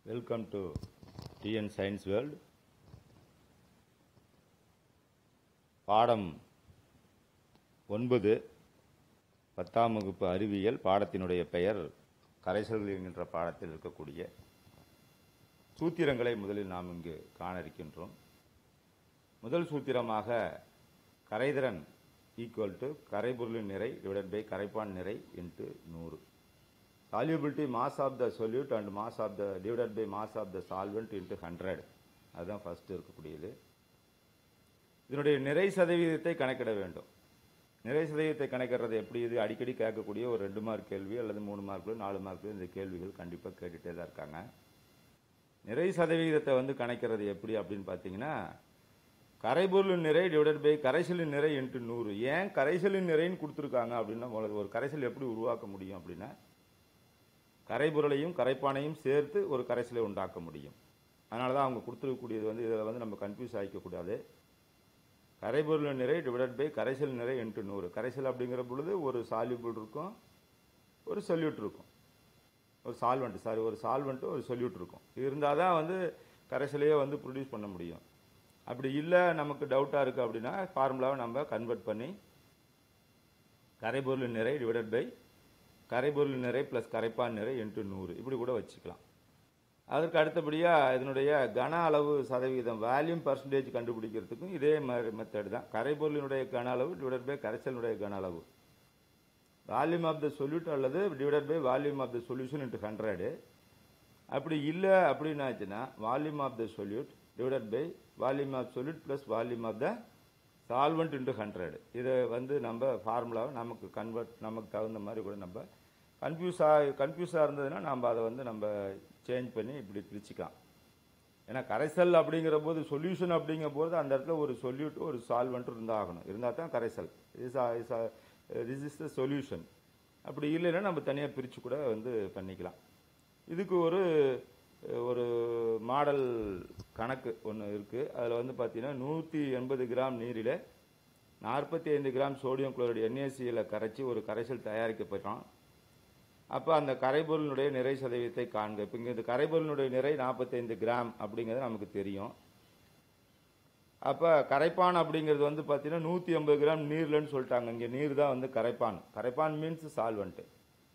Welcome to TN science world பாடம் ஒன்பது பத்தாம் வகுப்பு அறிவியல் பாடத்தினுடைய பெயர் கரைசல்கள் என்கின்ற பாடத்தில் இருக்கக்கூடிய சூத்திரங்களை முதலில் நாம் இங்கு காண இருக்கின்றோம் முதல் சூத்திரமாக கரைதிறன் ஈக்குவல் டு கரைபொருளின் நிறை டிவைடட் பை கரைப்பான் நிறை இன்ட்டு நூறு solubility mass of the solute and mass of the divided by mass of the solvent into 100 அதுதான் ஃபர்ஸ்ட் இருக்கக்கூடியது இதனுடைய நிறை சதவீதத்தை கணக்கிட வேண்டும் நிறை சதவீதத்தை கணக்கிடுறது எப்படி இது அடிக்கடி கேட்கக்கூடிய ஒரு ரெண்டு மார்க் கேள்வி அல்லது மூணு மார்க்ல நாலு மார்க்ல இந்த கேள்விகள் கண்டிப்பாக கேட்டுட்டே தான் இருக்காங்க நிறை சதவீதத்தை வந்து கணக்கிறது எப்படி அப்படின்னு பார்த்தீங்கன்னா கரைபொருளின் நிறை டிவைடட் பை கரைசலின் நிறை இன்ட்டு நூறு ஏன் கரைசலின் நிறைன்னு கொடுத்துருக்காங்க அப்படின்னா முதல்ல ஒரு கரைசல் எப்படி உருவாக்க முடியும் அப்படின்னா கரைபொருளையும் கரைப்பானையும் சேர்த்து ஒரு கரைசலை உண்டாக்க முடியும் அதனால தான் அவங்க கொடுத்துருக்கக்கூடியது வந்து இதில் வந்து நம்ம கன்ஃபியூஸ் ஆகிக்கக்கூடாது கரைபொருள் நிறை டிவைடட் பை கரைசல் நிறை இன்ட்டு நூறு கரைசல் அப்படிங்கிற பொழுது ஒரு சால்யூபிள் இருக்கும் ஒரு சொல்யூட் இருக்கும் ஒரு சால்வெண்ட் சாரி ஒரு சால்வெண்ட்டு ஒரு சொல்யூட் இருக்கும் இது இருந்தால் தான் வந்து கரைசலையே வந்து ப்ரொடியூஸ் பண்ண முடியும் அப்படி இல்லை நமக்கு டவுட்டாக இருக்குது அப்படின்னா ஃபார்முலாவை நம்ம கன்வெர்ட் பண்ணி கரைபொருள் நிறை டிவைடட் பை கரைபொருள் நிறை ப்ளஸ் கரைப்பான் நிறை இன்ட்டு நூறு இப்படி கூட வச்சுக்கலாம் அதற்கு அடுத்தபடியாக இதனுடைய கன அளவு சதவீதம் வேல்யூம் பர்சன்டேஜ் கண்டுபிடிக்கிறதுக்கும் இதே மாதிரி மெத்தட் தான் கரைபொருளினுடைய கன அளவு டிவைடட் பை கரைசலினுடைய கன அளவு வால்யூம் ஆஃப் த சொல்யூட் அல்லது divided by volume of the solution into hundred அப்படி இல்லை அப்படின்னாச்சுன்னா volume of the solute divided by volume of solute plus volume of the solvent into hundred இதை வந்து நம்ம ஃபார்முலாவை நமக்கு கன்வெர்ட் நமக்கு தகுந்த மாதிரி கூட நம்ம கன்ஃபியூஸாக கன்ஃபியூஸாக இருந்ததுன்னா நம்ம அதை வந்து நம்ம சேஞ்ச் பண்ணி இப்படி பிரிச்சுக்கலாம் ஏன்னா கரைசல் அப்படிங்கிற போது சொல்யூஷன் அப்படிங்கிற போது அந்த இடத்துல ஒரு சொல்யூட் ஒரு சால்வெண்ட் இருந்தால் ஆகணும் இருந்தால் தான் கரைசல் திஸ் இஸ் த சொல்யூஷன் அப்படி இல்லைன்னா நம்ம தனியாக பிரித்து கூட வந்து பண்ணிக்கலாம் இதுக்கு ஒரு ஒரு மாடல் கணக்கு ஒன்று இருக்குது அதில் வந்து பார்த்தீங்கன்னா நூற்றி எண்பது கிராம் நீரில் நாற்பத்தி ஐந்து கிராம் சோடியம் குளோரைடு என்ஏசியில் கரைச்சி ஒரு கரைசல் தயாரிக்கப்பட்டோம் அப்போ அந்த கரைபொருளினுடைய நிறை சதவீதத்தை காண்க இப்போ இங்கே இந்த கரைபொருளினுடைய நிறை நாற்பத்தைந்து கிராம் அப்படிங்கிறது நமக்கு தெரியும் அப்போ கரைப்பான் அப்படிங்கிறது வந்து பார்த்தீங்கன்னா நூற்றி ஐம்பது கிராம் நீர்லன்னு சொல்லிட்டாங்க இங்கே நீர் தான் வந்து கரைப்பான் கரைப்பான் மீன்ஸ் சால்வெண்ட்டு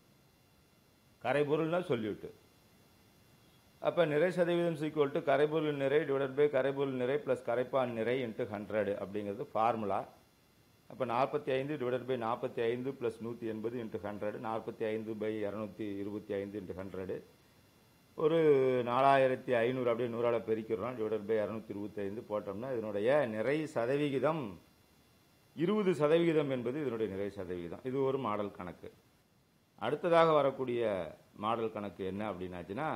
கரைபொருள்னா சொல்லிவிட்டு அப்போ நிறை சதவீதம் சீக்குவல் டு கரைபொருள் நிறை டிவைடட் பை கரைபொருள் நிறை ப்ளஸ் கரைப்பான் நிறை இன்ட்டு ஹண்ட்ரட் அப்படிங்கிறது ஃபார்முலா அப்போ நாற்பத்தி ஐந்து டிவைடட் பை நாற்பத்தி ஐந்து ப்ளஸ் நூற்றி எண்பது இன்ட்டு ஹண்ட்ரட் நாற்பத்தி ஐந்து பை இரநூத்தி இருபத்தி ஐந்து இன்ட்டு ஹண்ட்ரடு ஒரு நாலாயிரத்தி ஐநூறு அப்படியே நூறால் பெருக்கிறோம் டிவைடட் பை இரநூத்தி இருபத்தி ஐந்து போட்டோம்னா இதனுடைய நிறை சதவிகிதம் இருபது சதவிகிதம் என்பது இதனுடைய நிறை சதவிகிதம் இது ஒரு மாடல் கணக்கு அடுத்ததாக வரக்கூடிய மாடல் கணக்கு என்ன அப்படின்னாச்சுன்னா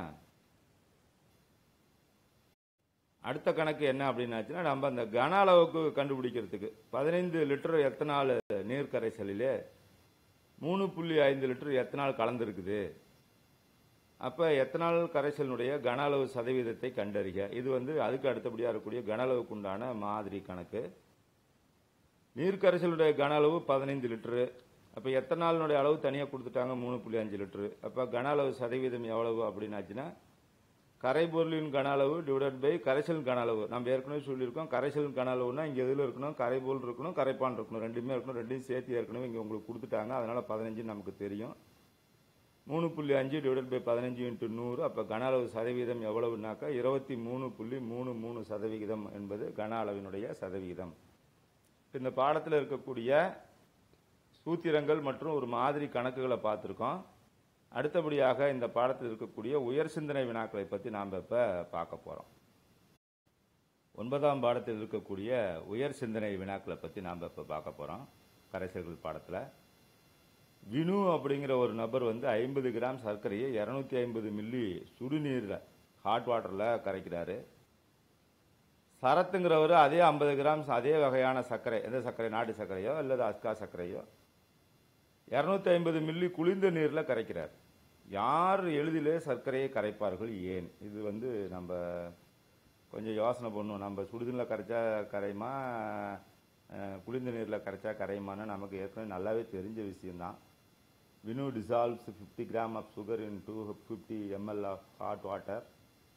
அடுத்த கணக்கு என்ன அப்படின்னாச்சுன்னா நம்ம அந்த கன அளவுக்கு கண்டுபிடிக்கிறதுக்கு பதினைந்து லிட்டர் எத்தனால் நீர் கரைசலிலே மூணு புள்ளி ஐந்து லிட்டர் எத்தனால் கலந்துருக்குது அப்போ எத்தனால் கரைசலினுடைய கன அளவு சதவீதத்தை கண்டறிக இது வந்து அதுக்கு அடுத்தபடியாக இருக்கக்கூடிய கன அளவுக்கு உண்டான மாதிரி கணக்கு நீர் கரைசலுடைய கன அளவு பதினைந்து லிட்டரு அப்போ எத்தனாலினுடைய அளவு தனியாக கொடுத்துட்டாங்க மூணு புள்ளி அஞ்சு லிட்டரு அப்போ கன அளவு சதவீதம் எவ்வளவு அப்படின்னாச்சுன்னா கரைபொருளின் கன அளவு டிவைடட் பை கரைசல் கன அளவு நம்ம ஏற்கனவே சொல்லியிருக்கோம் கரைசல் கன அளவுனா இங்கே எதில் இருக்கணும் கரைபொருள் இருக்கணும் கரைப்பான் இருக்கணும் ரெண்டுமே இருக்கணும் ரெண்டையும் சேர்த்து ஏற்கனவே இங்கே உங்களுக்கு கொடுத்துட்டாங்க அதனால் பதினஞ்சு நமக்கு தெரியும் மூணு புள்ளி அஞ்சு டிவைடட் பை பதினஞ்சு இன்ட்டு நூறு அப்போ கன அளவு சதவீதம் எவ்வளவுனாக்கா இருபத்தி மூணு புள்ளி மூணு மூணு சதவிகிதம் என்பது கன அளவினுடைய சதவிகிதம் இந்த பாடத்தில் இருக்கக்கூடிய சூத்திரங்கள் மற்றும் ஒரு மாதிரி கணக்குகளை பார்த்துருக்கோம் அடுத்தபடியாக இந்த பாடத்தில் இருக்கக்கூடிய உயர் சிந்தனை வினாக்களை பற்றி நாம் இப்போ பார்க்க போகிறோம் ஒன்பதாம் பாடத்தில் இருக்கக்கூடிய உயர் சிந்தனை வினாக்களை பற்றி நாம் இப்போ பார்க்க போகிறோம் கரைசல்கள் பாடத்தில் வினு அப்படிங்கிற ஒரு நபர் வந்து ஐம்பது கிராம் சர்க்கரையை இரநூத்தி ஐம்பது மில்லி சுடுநீரில் ஹாட் வாட்டரில் கரைக்கிறாரு சரத்துங்கிறவர் அதே ஐம்பது கிராம் அதே வகையான சர்க்கரை எந்த சர்க்கரை நாட்டு சர்க்கரையோ அல்லது அஸ்கா சர்க்கரையோ இரநூத்தி ஐம்பது மில்லி குளிர்ந்த நீரில் கரைக்கிறார் யார் எளிதிலே சர்க்கரையை கரைப்பார்கள் ஏன் இது வந்து நம்ம கொஞ்சம் யோசனை பண்ணுவோம் நம்ம சுடுதண்ணில் கரைச்சா கரையுமா குளிர்ந்த நீரில் கரைச்சா கரையுமான்னு நமக்கு ஏற்கனவே நல்லாவே தெரிஞ்ச விஷயம்தான் Vinu dissolves fifty gram of sugar in two fifty ml of hot water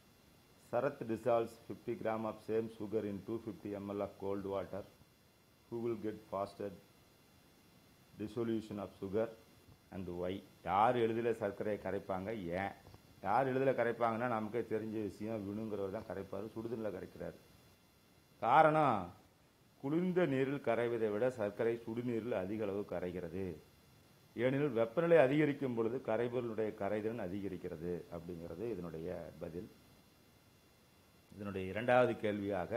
Sarath dissolves 50 gram of same sugar in 250 ml of cold water. Who will get faster dissolution of sugar and why? யார் எளிதில் சர்க்கரையை கரைப்பாங்க ஏன் யார் எளிதில் கரைப்பாங்கன்னா நமக்கே தெரிஞ்ச விஷயம் விணுங்கிறவர் தான் கரைப்பார் சுடுதண்ணில் கரைக்கிறார் காரணம் குளிர்ந்த நீரில் கரைவதை விட சர்க்கரை சுடுநீரில் அதிக அளவு கரைகிறது ஏனெனில் வெப்பநிலை அதிகரிக்கும் பொழுது கரைபொருளுடைய கரைதிறன் அதிகரிக்கிறது அப்படிங்கிறது இதனுடைய பதில் இதனுடைய இரண்டாவது கேள்வியாக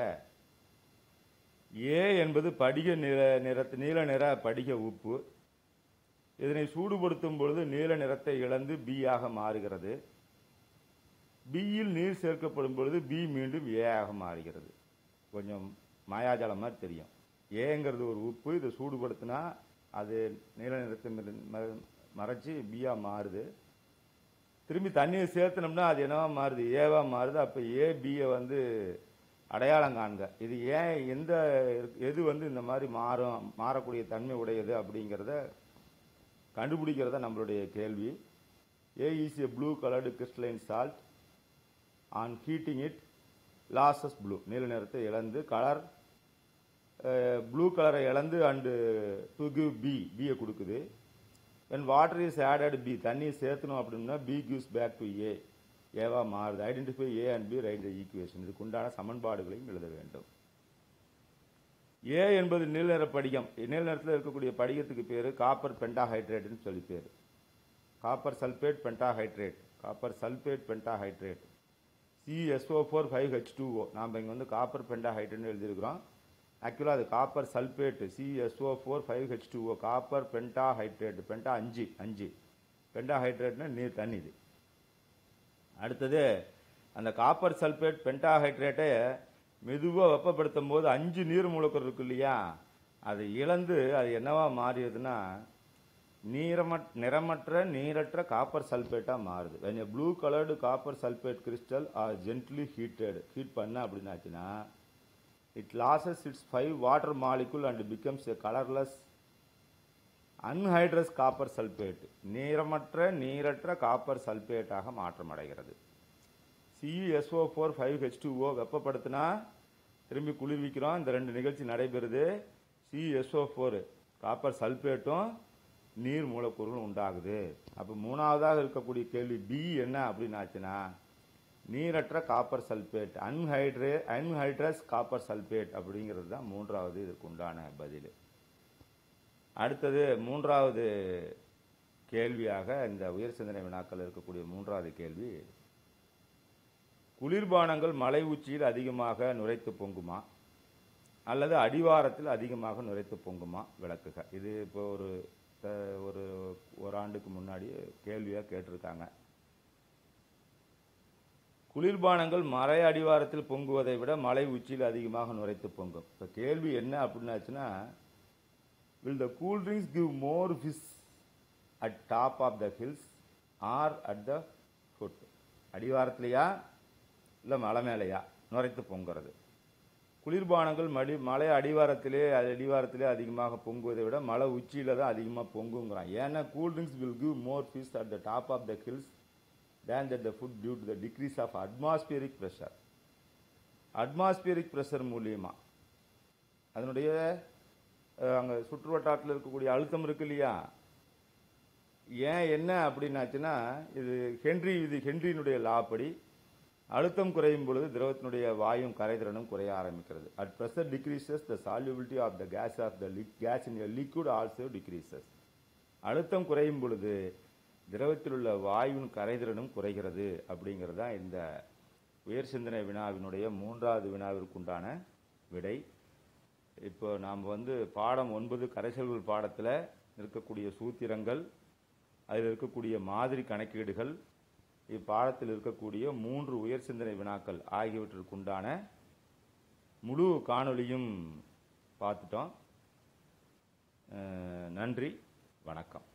ஏ என்பது படிக நிற நிறத்து நீல நிற படிக உப்பு இதனை சூடுபடுத்தும் பொழுது நீல நிறத்தை இழந்து பி ஆக மாறுகிறது பியில் நீர் சேர்க்கப்படும் பொழுது பி மீண்டும் ஏ ஆக மாறுகிறது கொஞ்சம் மாயாஜாலம் மாதிரி தெரியும் ஏங்கிறது ஒரு உப்பு இதை சூடுபடுத்தினா அது நீல நிறத்தை மிர- ம- மறைச்சு பியா மாறுது திரும்பி தண்ணியை சேர்த்தனோம்னா அது என்னவா மாறுது ஏவா மாறுது அப்போ ஏ பியை வந்து அடையாளம் காண்க இது ஏன் எந்த எது வந்து இந்த மாதிரி மாறும் மாறக்கூடிய தன்மை உடையது அப்படிங்கிறத கண்டுபிடிக்கிறத நம்மளுடைய கேள்வி A is a blue coloured crystalline salt on heating it loses blue நீல நிறத்தை இழந்து கலர் ப்ளூ கலரை இழந்து அண்டு டு கிவ் பி பியை கொடுக்குது when water is added B தண்ணி சேர்த்தணும் அப்படின்னா B gives back to A ஏவா மாறுது identify A and B write the equation இதுக்கு உண்டான சமன்பாடுகளையும் எழுத வேண்டும் ஏ என்பது நீலநிற படிகம் நீல நிறத்தில் இருக்கக்கூடிய படிகத்துக்கு பேர் காப்பர் பென்டாஹைட்ரேட்னு சொல்லி பேர் copper sulphate pentahydrate copper sulphate pentahydrate CSO four five H two O நாம் இங்கே வந்து காப்பர் பென்டாஹைட்ரேட்னு எழுதியிருக்கிறோம் ஆக்சுவலாக அது copper sulphate CSO four five H two O copper pentahydrate penta அஞ்சு அஞ்சு பென்டாஹைட்ரேட்னா நீர் தண்ணி இது அடுத்தது அந்த காப்பர் சல்பேட் பென்டாஹைட்ரேட்டை மெதுவாக வெப்பப்படுத்தும் போது அஞ்சு நீர் மூலக்கூறு இருக்கு இல்லையா அது இழந்து அது என்னவா மாறியதுன்னா நீரமற் நிறமற்ற நீரற்ற காப்பர் சல்பேட்டாக மாறுது when a blue coloured copper sulphate crystal are gently heated heat பண்ண அப்படின்னாச்சுன்னா it loses its five water molecule and becomes a colourless anhydrous copper sulphate நீரமற்ற நீரற்ற காப்பர் சல்பேட்டாக மாற்றமடைகிறது CSO four five H two O வெப்பப்படுத்தினா திரும்பி குளிர்விக்கிறோம் இந்த ரெண்டு நிகழ்ச்சி நடைபெறுது சிஎஸ்ஓ ஃபோர் காப்பர் சல்பேட்டும் நீர் மூலக்கூறுகளும் உண்டாகுது அப்போ மூணாவதாக இருக்கக்கூடிய கேள்வி பி என்ன அப்படின்னு ஆச்சுன்னா நீரற்ற காப்பர் சல்பேட் அன்ஹைட்ரே அன்ஹைட்ரஸ் காப்பர் சல்பேட் அப்படிங்கிறது தான் மூன்றாவது இதுக்கு உண்டான பதில் அடுத்தது மூன்றாவது கேள்வியாக இந்த உயர் சிந்தனை வினாக்கள் இருக்கக்கூடிய மூன்றாவது கேள்வி குளிர்பானங்கள் மலை உச்சியில் அதிகமாக நுரைத்து பொங்குமா அல்லது அடிவாரத்தில் அதிகமாக நுரைத்து பொங்குமா விளக்குக இது இப்போ ஒரு த- ஒரு ஒரு ஆண்டுக்கு முன்னாடி கேள்வியாக கேட்டிருக்காங்க குளிர்பானங்கள் மலை அடிவாரத்தில் பொங்குவதை விட மலை உச்சியில் அதிகமாக நுரைத்து பொங்கும் இப்போ கேள்வி என்ன அப்படின்னாச்சுன்னா will the cool drinks give more fizz at top of the hills or at the foot அடிவாரத்திலையா இல்லை மலை மேலையா நுரைத்து பொங்குறது குளிர்பானங்கள் மடி மலை அடிவாரத்திலே அடிவாரத்திலே அதிகமாக பொங்குவதை விட மலை உச்சியில தான் அதிகமாக பொங்குங்கிறான் ஏன்னா cool drinks will give more fizz at the top of the hills than that the foot due to the decrease of atmospheric pressure atmospheric pressure மூலியமா அதனுடைய அஹ், அங்க சுற்று வட்டாரத்தில் இருக்கக்கூடிய அழுத்தம் இருக்கு இல்லையா ஏன் என்ன அப்படின்னாச்சுன்னா இது ஹென்றி இது ஹென்ரியினுடைய லா படி அழுத்தம் குறையும் பொழுது திரவத்தினுடைய வாயும் கரைதிறனும் குறைய ஆரம்பிக்கிறது at pressure decreases the solubility of the gas of the gas in liquid also decreases அழுத்தம் குறையும் பொழுது திரவத்தில் உள்ள வாயுவின் கரைதிறனும் குறைகிறது இருக்கிறது தான் இந்த உயர் சிந்தனை வினாவினுடைய மூன்றாவது வினாவிற்குண்டான விடை இப்போ நாம் வந்து பாடம் ஒன்பது கரைசல்கள் பாடத்தில் இருக்கக்கூடிய சூத்திரங்கள் அதில் இருக்கக்கூடிய மாதிரி கணக்கீடுகள் இப்பாடத்தில் இருக்கக்கூடிய மூன்று உயர் சிந்தனை வினாக்கள் ஆகியவற்றிற்குண்டான முழு காணொளியும் பார்த்துட்டோம் அஹ் நன்றி வணக்கம்